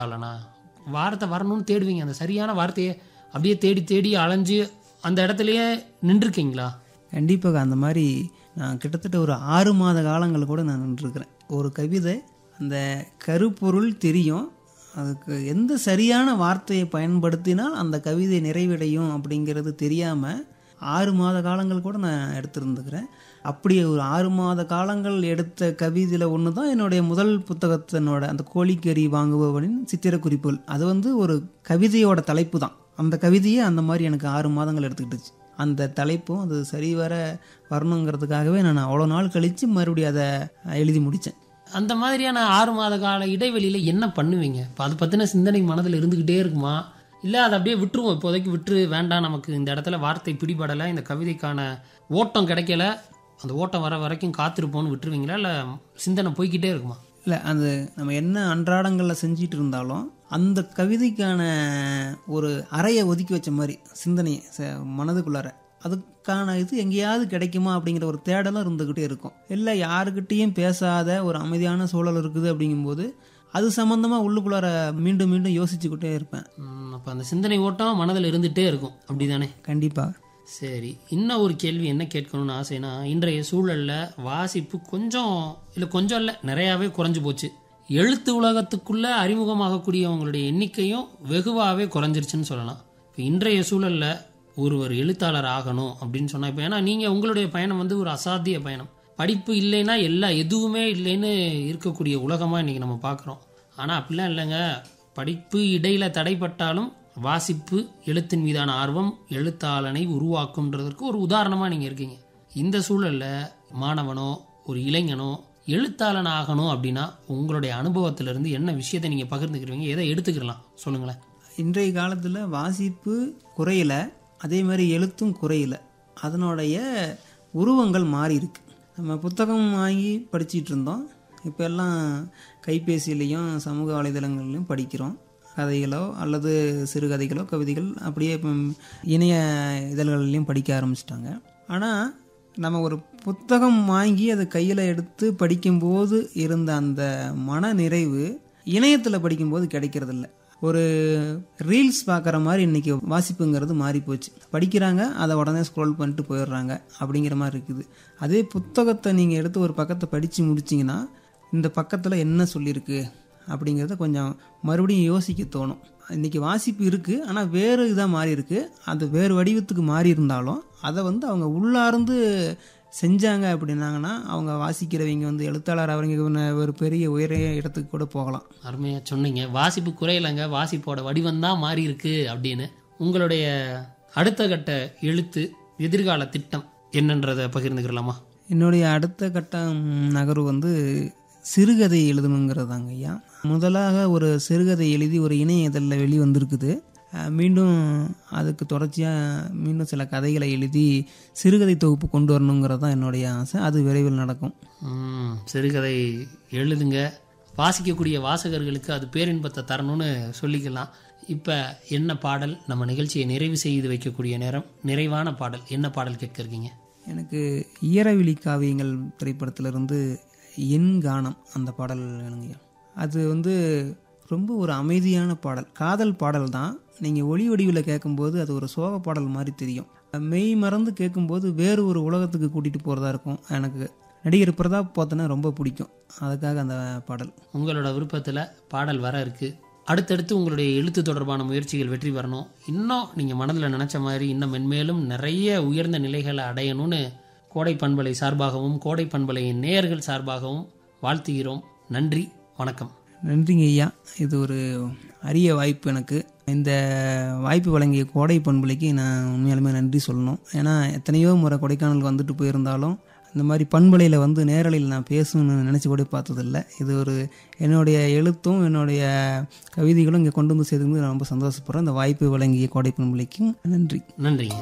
அல்லண்ணா வார்த்தை வரணும்னு தேடுவீங்க அந்த சரியான வார்த்தையை அப்படியே தேடி தேடி அலைஞ்சு அந்த இடத்துலயே நின்றுருக்கீங்களா கண்டிப்பாக அந்த மாதிரி நான் கிட்டத்தட்ட ஒரு ஆறு மாத காலங்கள் கூட நான் நின்றுருக்கிறேன் ஒரு கவிதை அந்த கருப்பொருள் தெரியும் அதுக்கு எந்த சரியான வார்த்தையை பயன்படுத்தினால் அந்த கவிதை நிறைவடையும் அப்படிங்கிறது தெரியாமல் ஆறு மாத காலங்கள் கூட நான் எடுத்திருந்துக்கிறேன் அப்படி ஒரு ஆறு மாத காலங்கள் எடுத்த கவிதையில் ஒன்று தான் என்னுடைய முதல் புத்தகத்தினோட அந்த கோழிக்கறி வாங்குபவனின் சித்திர குறிப்புகள் அது வந்து ஒரு கவிதையோட தலைப்பு தான் அந்த கவிதையே அந்த மாதிரி எனக்கு ஆறு மாதங்கள் எடுத்துக்கிட்டுச்சு அந்த தலைப்பும் அது சரிவர வரணுங்கிறதுக்காகவே நான் அவ்வளோ நாள் கழித்து மறுபடியும் அதை எழுதி முடித்தேன் அந்த மாதிரியான ஆறு மாத கால இடைவெளியில் என்ன பண்ணுவீங்க இப்போ அதை பற்றின சிந்தனை மனதில் இருந்துக்கிட்டே இருக்குமா இல்லை அதை அப்படியே விட்டுருவோம் இப்போதைக்கு விட்டுரு வேண்டாம் நமக்கு இந்த இடத்துல வார்த்தை பிடிபடலை இந்த கவிதைக்கான ஓட்டம் கிடைக்கல அந்த ஓட்டம் வர வரைக்கும் காத்திருப்போம்னு விட்டுருவீங்களா இல்லை சிந்தனை போய்க்கிட்டே இருக்குமா இல்லை அது நம்ம என்ன அன்றாடங்களில் செஞ்சிட்டு இருந்தாலும் அந்த கவிதைக்கான ஒரு அறையை ஒதுக்கி வச்ச மாதிரி சிந்தனை ச- மனதுக்குள்ளார அதுக்கான இது எங்கேயாவது கிடைக்குமா அப்படிங்கிற ஒரு தேடலும் இருந்துக்கிட்டே இருக்கும் இல்லை யாருக்கிட்டேயும் பேசாத ஒரு அமைதியான சூழல் இருக்குது அப்படிங்கும்போது அது சம்மந்தமாக உள்ளுக்குள்ளார மீண்டும் மீண்டும் யோசிச்சுக்கிட்டே இருப்பேன் அப்போ அந்த சிந்தனை ஓட்டம் மனதில் இருந்துகிட்டே இருக்கும் அப்படிதானே கண்டிப்பாக சரி இன்னும் ஒரு கேள்வி என்ன கேட்கணும்னு ஆசைனா இன்றைய சூழல்ல வாசிப்பு கொஞ்சம் இல்லை கொஞ்சம் இல்லை நிறையாவே குறைஞ்சு போச்சு எழுத்து உலகத்துக்குள்ள அறிமுகமாகக்கூடியவங்களுடைய எண்ணிக்கையும் வெகுவாகவே குறைஞ்சிருச்சுன்னு சொல்லலாம் இப்போ இன்றைய சூழல்ல ஒருவர் எழுத்தாளர் ஆகணும் அப்படின்னு சொன்னா இப்போ ஏன்னா நீங்கள் உங்களுடைய பயணம் வந்து ஒரு அசாத்திய பயணம் படிப்பு இல்லைன்னா எல்லா எதுவுமே இல்லைன்னு இருக்கக்கூடிய உலகமாக இன்றைக்கி நம்ம பார்க்குறோம் ஆனால் அப்படிலாம் இல்லைங்க படிப்பு இடையில தடைப்பட்டாலும் வாசிப்பு எழுத்தின் மீதான ஆர்வம் எழுத்தாளனை உருவாக்கும்ன்றதற்கு ஒரு உதாரணமாக நீங்கள் இருக்கீங்க இந்த சூழல்ல மாணவனோ ஒரு இளைஞனோ எழுத்தாளன் ஆகணும் அப்படின்னா உங்களுடைய அனுபவத்திலிருந்து என்ன விஷயத்தை நீங்கள் பகிர்ந்துக்கிறீங்க எதை எடுத்துக்கலாம் சொல்லுங்களேன் இன்றைய காலத்தில் வாசிப்பு குறையல அதே மாதிரி எழுத்தும் குறையல அதனுடைய உருவங்கள் மாறி இருக்கு நம்ம புத்தகம் வாங்கி படிச்சிட்டு இருந்தோம் இப்போ எல்லாம் கைபேசியிலையும் சமூக வலைதளங்கள்லையும் படிக்கிறோம் கதைகளோ அல்லது சிறுகதைகளோ கவிதைகள் அப்படியே இப்போ இணைய இதழ்கள்லையும் படிக்க ஆரம்பிச்சிட்டாங்க ஆனால் நம்ம ஒரு புத்தகம் வாங்கி அதை கையில் எடுத்து படிக்கும்போது இருந்த அந்த மன நிறைவு இணையத்தில் படிக்கும்போது கிடைக்கிறதில்ல ஒரு ரீல்ஸ் பார்க்குற மாதிரி இன்னைக்கு வாசிப்புங்கிறது மாறி போச்சு படிக்கிறாங்க அதை உடனே ஸ்க்ரோல் பண்ணிட்டு போயிடுறாங்க அப்படிங்கிற மாதிரி இருக்குது அதே புத்தகத்தை நீங்கள் எடுத்து ஒரு பக்கத்தை படித்து முடிச்சிங்கன்னா இந்த பக்கத்தில் என்ன சொல்லியிருக்கு அப்படிங்கிறத கொஞ்சம் மறுபடியும் யோசிக்க தோணும் இன்னைக்கு வாசிப்பு இருக்குது ஆனால் வேறு இதாக மாறி இருக்கு அது வேறு வடிவத்துக்கு மாறி இருந்தாலும் அதை வந்து அவங்க உள்ளார்ந்து செஞ்சாங்க அப்படின்னாங்கன்னா அவங்க வாசிக்கிறவங்க வந்து எழுத்தாளர் அவங்க ஒரு பெரிய உயர இடத்துக்கு கூட போகலாம் அருமையாக சொன்னீங்க வாசிப்பு குறையலைங்க வாசிப்போட வடிவம் தான் மாறி இருக்கு அப்படின்னு உங்களுடைய அடுத்த கட்ட எழுத்து எதிர்கால திட்டம் என்னன்றதை பகிர்ந்துக்கிறலாமா என்னுடைய அடுத்த கட்டம் நகர்வு வந்து சிறுகதை எழுதணுங்கிறதாங்க ஐயா முதலாக ஒரு சிறுகதை எழுதி ஒரு இணைய இதழில் வெளி வந்திருக்குது அஹ் மீண்டும் அதுக்கு தொடர்ச்சியாக மீண்டும் சில கதைகளை எழுதி சிறுகதை தொகுப்பு கொண்டு வரணுங்கிறது தான் என்னுடைய ஆசை அது விரைவில் நடக்கும் ம், சிறுகதை எழுதுங்க வாசிக்கக்கூடிய வாசகர்களுக்கு அது பேரின்பத்தை தரணும்னு சொல்லிக்கலாம் இப்போ என்ன பாடல் நம்ம நிகழ்ச்சியை நிறைவு செய்து வைக்கக்கூடிய நேரம் நிறைவான பாடல் என்ன பாடல் கேட்க இருக்கீங்க எனக்கு ஈரவிழி காவியங்கள் திரைப்படத்திலிருந்து என் கானம் அந்த பாடல் வேணுங்கய்யா அது வந்து ரொம்ப ஒரு அமைதியான பாடல் காதல் பாடல் தான் நீங்கள் ஒளி வடிவில் கேட்கும்போது அது ஒரு சோக பாடல் மாதிரி தெரியும் மெய் மறந்து கேட்கும்போது வேறு ஒரு உலகத்துக்கு கூட்டிகிட்டு போகிறதா இருக்கும் எனக்கு நடிகர் பிரதாப் பார்த்தோன்னா ரொம்ப பிடிக்கும் அதுக்காக அந்த பாடல் உங்களோட விருப்பத்தில் பாடல் வர இருக்கு அடுத்தடுத்து உங்களுடைய எழுத்து தொடர்பான முயற்சிகள் வெற்றி பெறணும் இன்னும் நீங்கள் மனதில் நினச்ச மாதிரி இன்னும் மென்மேலும் நிறைய உயர்ந்த நிலைகளை அடையணும்னு கோடை பண்பலை சார்பாகவும் கோடை பண்பலையின் நேயர்கள் சார்பாகவும் வாழ்த்துகிறோம் நன்றி வணக்கம் நன்றிங்க ஐயா இது ஒரு அரிய வாய்ப்பு எனக்கு இந்த வாய்ப்பு வழங்கிய கோடை பண்புலைக்கு நான் உண்மையாலுமே நன்றி சொல்லணும் ஏன்னா எத்தனையோ முறை கொடைக்கானல் வந்துட்டு போயிருந்தாலும் இந்த மாதிரி பண்பலையில் வந்து நேரலையில் நான் பேசணும்னு நினச்சி கூட பார்த்ததில்ல இது ஒரு என்னுடைய எழுத்தும் என்னுடைய கவிதைகளும் இங்கே கொண்டு வந்து சேர்த்துக்கு நான் ரொம்ப சந்தோஷப்படுறேன் இந்த வாய்ப்பு வழங்கிய கோடை பண்புலைக்கும் நன்றி நன்றிங்க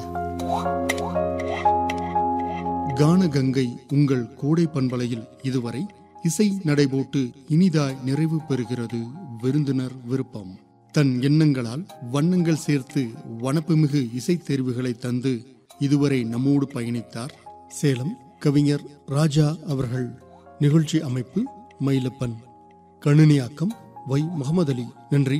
கானகங்கை உங்கள் கோடை பண்பலையில் இதுவரை இசை நடைபோட்டு இனிதாய் நிறைவு பெறுகிறது விருந்தினர் விருப்பம் தன் எண்ணங்களால் வண்ணங்கள் சேர்த்து வனப்புமிகு இசைத் தேர்வுகளை தந்து இதுவரை நம்மோடு பயணித்தார் சேலம் கவிஞர் ராஜா அவர்கள் நிகழ்ச்சி அமைப்பு மயிலப்பன் கணினியாக்கம் ஒய் முகமது அலி நன்றி